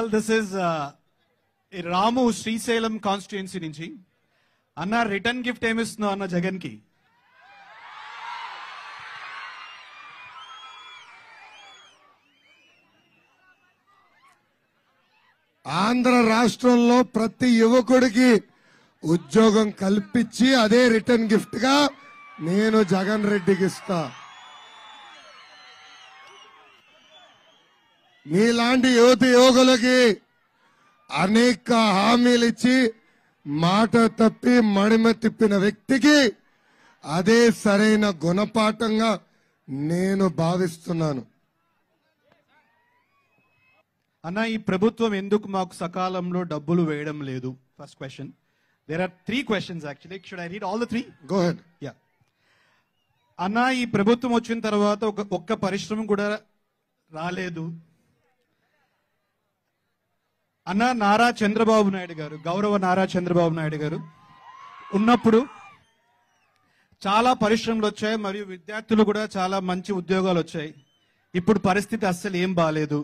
well this is Ramu Srisailam constituency నుంచి అన్న return gift ఏమిస్తున్నావు అన్న జగన్ కి ఆంధ్ర రాష్ట్రంలో ప్రతి యువకుడికి ఉద్యోగం కల్పించి అదే రిటర్న్ గిఫ్ట్ గా నేను జగన్ రెడ్డికి ఇస్తా మీలాంటి యువతి యువకులకి అనేక హామీలు ఇచ్చి మాట తప్పి మడిమ తిప్పిన వ్యక్తికి అదే సరైన గుణపాఠంగా నేను భావిస్తున్నాను అన్న ఈ ప్రభుత్వం ఎందుకు మాకు సకాలంలో డబ్బులు వేయడం లేదు first question there are three questions actually should I read all the three go ahead yeah అన్న ఈ ప్రభుత్వం వచ్చిన తర్వాత ఒక ఒక్క పరిశ్రమ కూడా రాలేదు అన్న నారా చంద్రబాబు నాయుడు గారు గౌరవ నారా చంద్రబాబు నాయుడు గారు ఉన్నప్పుడు చాలా పరిశ్రమలు వచ్చాయి మరియు విద్యార్థులు కూడా చాలా మంచి ఉద్యోగాలు వచ్చాయి ఇప్పుడు పరిస్థితి అస్సలు ఏం బాగాలేదు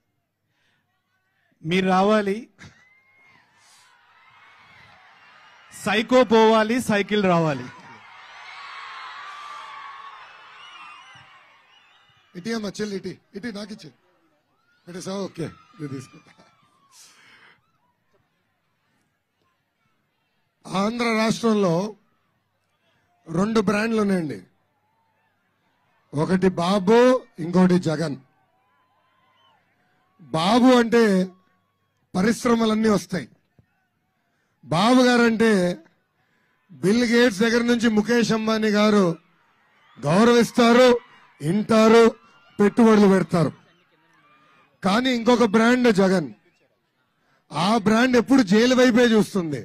మీరు రావాలి సైకో పోవాలి సైకిల్ రావాలి ఇటీ అమ్మా చెల్లి ఇటీ ఇటీ నాకు ఇచ్చి పెట్టేసా ఓకే ఇది తీసుకుంటా ఆంధ్ర రాష్ట్రంలో రెండు బ్రాండ్లు ఉన్నాయండి ఒకటి బాబు ఇంకోటి జగన్ బాబు అంటే పరిశ్రమలన్నీ వస్తాయి బాబు గారు అంటే బిల్ గేట్స్ దగ్గర నుంచి ముఖేష్ అంబానీ గారు గౌరవిస్తారు వింటారు పెట్టుబడులు పెడతారు కానీ ఇంకొక బ్రాండ్ జగన్ ఆ బ్రాండ్ ఎప్పుడు జైలు వైపే చూస్తుంది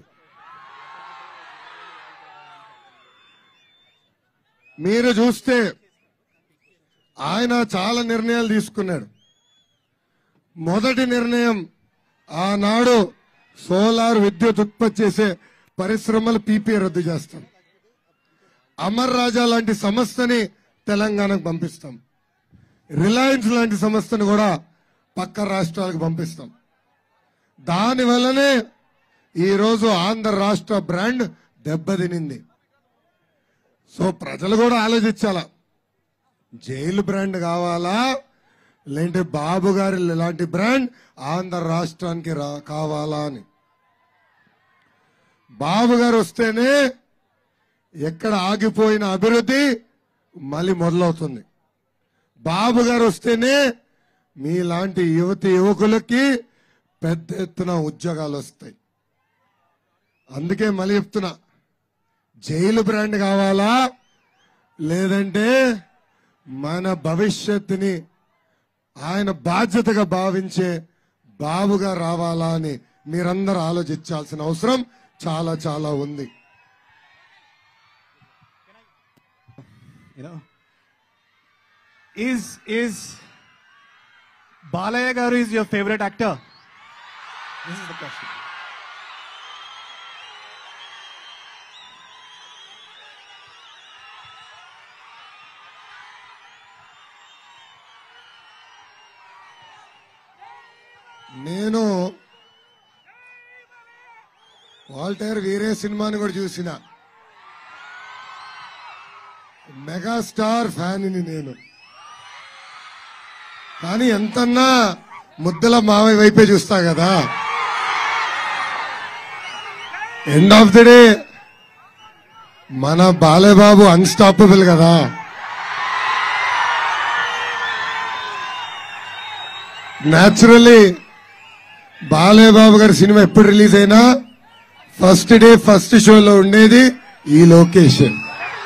మీరు చూస్తే ఆయన చాలా నిర్ణయాలు తీసుకున్నాడు మొదటి నిర్ణయం ఆనాడు సోలార్ విద్యుత్ ఉత్పత్తి చేసే పరిశ్రమలు పీపీ రద్దు చేస్తాం అమర్ రాజా లాంటి సంస్థని తెలంగాణకు పంపిస్తాం రిలయన్స్ లాంటి సంస్థను కూడా పక్క రాష్ట్రాలకు పంపిస్తాం దాని వల్లనే ఈరోజు ఆంధ్ర రాష్ట్ర బ్రాండ్ దెబ్బతినింది సో ప్రజలు కూడా ఆలోచించాల జైలు బ్రాండ్ కావాలా లేదంటే బాబు గారి ఇలాంటి బ్రాండ్ ఆంధ్ర రాష్ట్రానికి రా కావాలా అని బాబు గారు వస్తేనే ఎక్కడ ఆగిపోయిన అభివృద్ధి మళ్ళీ మొదలవుతుంది బాబు గారు వస్తేనే మీలాంటి యువతి యువకులకి పెద్ద ఎత్తున ఉద్యోగాలు వస్తాయి అందుకే మళ్ళీ చెప్తున్నా జైలు బ్రాండ్ కావాలా లేదంటే మన భవిష్యత్తుని ఆయన బాధ్యతగా భావించే బాబుగా రావాలా అని మీరందరూ ఆలోచించాల్సిన అవసరం చాలా చాలా ఉంది you know is is balaya garu is your favorite actor this is the question నేను వాల్టైర్ వీరే సినిమాని కూడా చూసిన మెగాస్టార్ ఫ్యాన్ ని నేను కానీ ఎంతన్నా ముద్దల మావయ్య వైపే చూస్తా కదా ఎండ్ ఆఫ్ ది డే మన బాలేబాబు అన్స్టాపబుల్ కదా న్యాచురల్లీ బాలేబాబు గారి సినిమా ఎప్పుడు రిలీజ్ అయినా ఫస్ట్ డే ఫస్ట్ షోలో ఉండేది ఈ లొకేషన్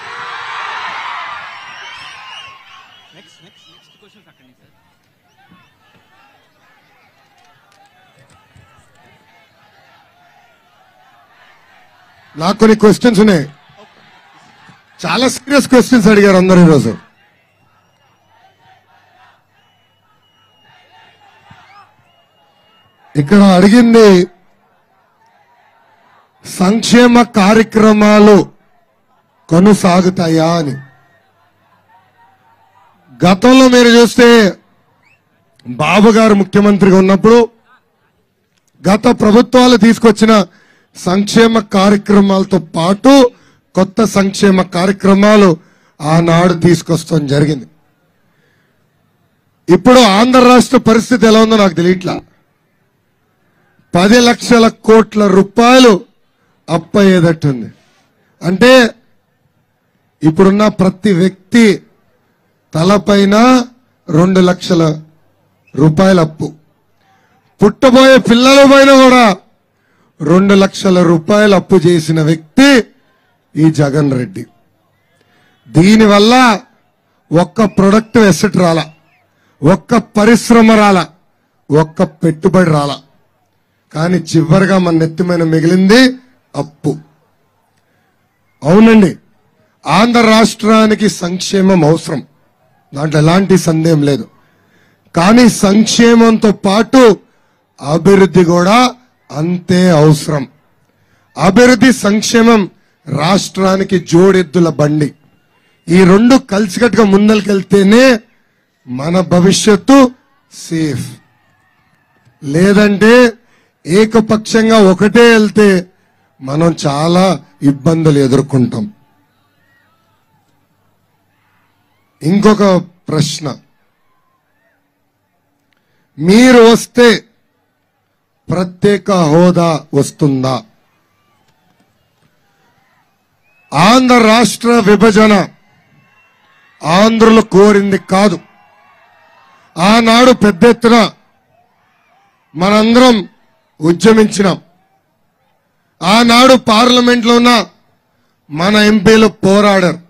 నాకు కొన్ని క్వశ్చన్స్ ఉన్నాయి చాలా సీరియస్ క్వశ్చన్స్ అడిగారు అందరు ఈరోజు ఇక్కడ అడిగింది సంక్షేమ కార్యక్రమాలు కొనసాగుతాయా అని గతంలో మీరు చూస్తే బాబు గారు ముఖ్యమంత్రిగా ఉన్నప్పుడు గత ప్రభుత్వాలు తీసుకొచ్చిన సంక్షేమ కార్యక్రమాలతో పాటు కొత్త సంక్షేమ కార్యక్రమాలు ఆనాడు తీసుకొస్తాం జరిగింది ఇప్పుడు ఆంధ్ర రాష్ట్ర పరిస్థితి ఎలా ఉందో నాకు తెలియట్లా పది లక్షల కోట్ల రూపాయలు అప్పయ్యేటట్టుంది అంటే ఇప్పుడున్న ప్రతి వ్యక్తి తలపైన రెండు లక్షల రూపాయల అప్పు పుట్టబోయే పిల్లల పైన కూడా రెండు లక్షల రూపాయలు అప్పు చేసిన వ్యక్తి ఈ జగన్ రెడ్డి దీనివల్ల ఒక్క ప్రొడక్ట్ ఎసెట్ రాలా ఒక్క పరిశ్రమ రాలా ఒక్క పెట్టుబడి రాలా కానీ చివరిగా మన నెత్తిమైన మిగిలింది అప్పు అవునండి ఆంధ్ర రాష్ట్రానికి సంక్షేమం అవసరం దాంట్లో ఎలాంటి సందేహం లేదు కానీ సంక్షేమంతో పాటు అభివృద్ధి కూడా అంతే అవసరం అభివృద్ధి సంక్షేమం రాష్ట్రానికి జోడెద్దుల బండి ఈ రెండు కలిసికట్టుగా ముందరికెళ్తేనే మన భవిష్యత్తు సేఫ్ లేదంటే ఏకపక్షంగా ఒకటే వెళ్తే మనం చాలా ఇబ్బందులు ఎదుర్కొంటాం ఇంకొక ప్రశ్న మీరు వస్తే ప్రత్యేక హోదా వస్తుందా ఆంధ్ర రాష్ట్ర విభజన ఆంధ్రులు కోరింది కాదు ఆనాడు పెద్ద ఎత్తున మనందరం ఉద్యమించినాం ఆనాడు పార్లమెంట్లో ఉన్న మన ఎంపీలు పోరాడారు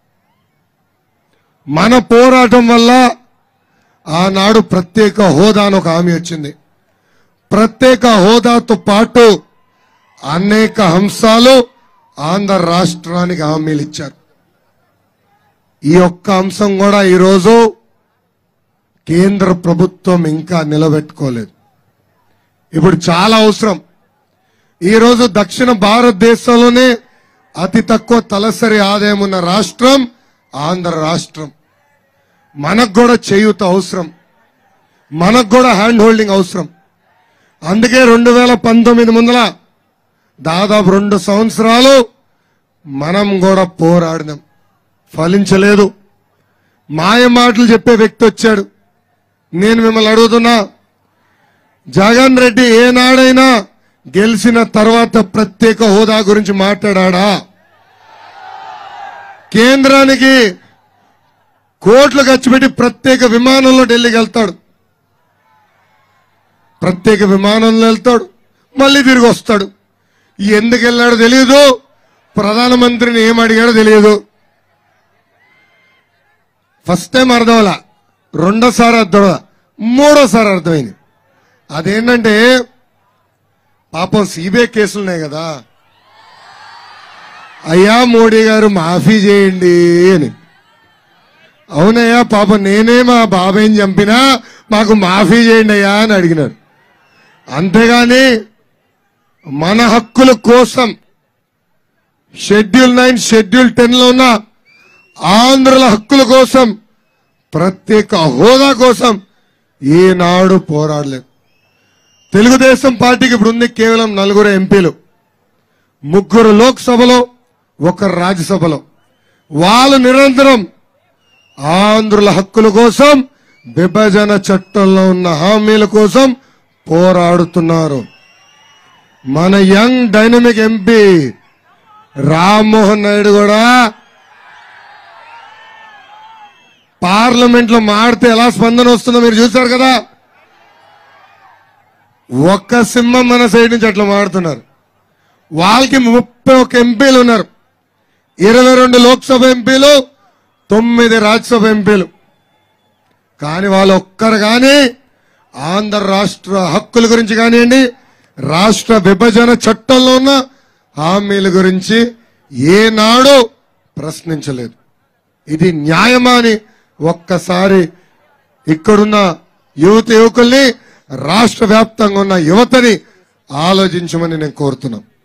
మన పోరాటం వల్ల ఆనాడు ప్రత్యేక హోదా అని ఒక హామీ వచ్చింది ప్రత్యేక హోదాతో పాటు అనేక అంశాలు ఆంధ్ర రాష్ట్రానికి హామీలు ఇచ్చారు ఈ ఒక్క అంశం కూడా ఈరోజు కేంద్ర ప్రభుత్వం ఇంకా నిలబెట్టుకోలేదు ఇప్పుడు చాలా అవసరం ఈరోజు దక్షిణ భారతదేశంలోనే అతి తక్కువ తలసరి ఆదాయం ఉన్న రాష్ట్రం ఆంధ్ర రాష్ట్రం మనకు కూడా చేయూత అవసరం మనకు కూడా హ్యాండ్ హోల్డింగ్ అవసరం అందుకే రెండు వేల పంతొమ్మిది ముందల దాదాపు రెండు సంవత్సరాలు మనం కూడా పోరాడినాం ఫలించలేదు మాయ మాటలు చెప్పే వ్యక్తి వచ్చాడు నేను మిమ్మల్ని అడుగుతున్నా జగన్ రెడ్డి ఏనాడైనా గెలిచిన తర్వాత ప్రత్యేక హోదా గురించి మాట్లాడా కేంద్రానికి కోట్లు ఖర్చు పెట్టి ప్రత్యేక విమానంలో ఢిల్లీకి వెళ్తాడు ప్రత్యేక విమానంలో వెళ్తాడు మళ్ళీ తిరిగి వస్తాడు ఎందుకు వెళ్ళాడో తెలియదు ప్రధానమంత్రిని ఏం అడిగాడో తెలియదు ఫస్ట్ టైం అర్థమలా రెండోసారి అర్థం మూడోసారి అర్థమైంది అదేంటంటే పాపం సిబిఐ కేసులున్నాయి కదా అయ్యా మోడీ గారు మాఫీ చేయండి అని అవునయ్యా పాపం నేనే మా బాబాయ్ని చంపినా మాకు మాఫీ చేయండి అయ్యా అని అడిగినాడు అంతేగాని మన హక్కుల కోసం షెడ్యూల్ నైన్ షెడ్యూల్ టెన్ లో ఉన్న ఆంధ్రుల హక్కుల కోసం ప్రత్యేక హోదా కోసం ఈనాడు పోరాడలేదు తెలుగుదేశం పార్టీకి ఇప్పుడు ఉంది కేవలం నలుగురు ఎంపీలు ముగ్గురు లోక్సభలో ఒకరు రాజ్యసభలో వాళ్ళు నిరంతరం ఆంధ్రుల హక్కుల కోసం విభజన చట్టంలో ఉన్న హామీల కోసం పోరాడుతున్నారు మన young dynamic MP Rammohan Naidu కూడా పార్లమెంట్ లో మాడితే ఎలా స్పందన వస్తుందో మీరు చూశారు కదా ఒక్క సింహం మన సైడ్ నుంచి అట్లా మాడుతున్నారు వాళ్ళకి ముప్పై ఒక్క ఎంపీలు ఉన్నారు ఇరవై రెండు లోక్సభ ఎంపీలు తొమ్మిది రాజ్యసభ ఎంపీలు కానీ వాళ్ళు ఒక్కరు కానీ ఆంధ్ర రాష్ట్ర హక్కుల గురించి కానివ్వండి రాష్ట్ర విభజన చట్టంలో ఉన్న హామీల గురించి ఏనాడు ప్రశ్నించలేదు ఇది న్యాయమా అని ఒక్కసారి ఇక్కడున్న యువత యువకుల్ని రాష్ట్ర వ్యాప్తంగా ఉన్న యువతని ఆలోచించమని నేను కోరుతున్నాను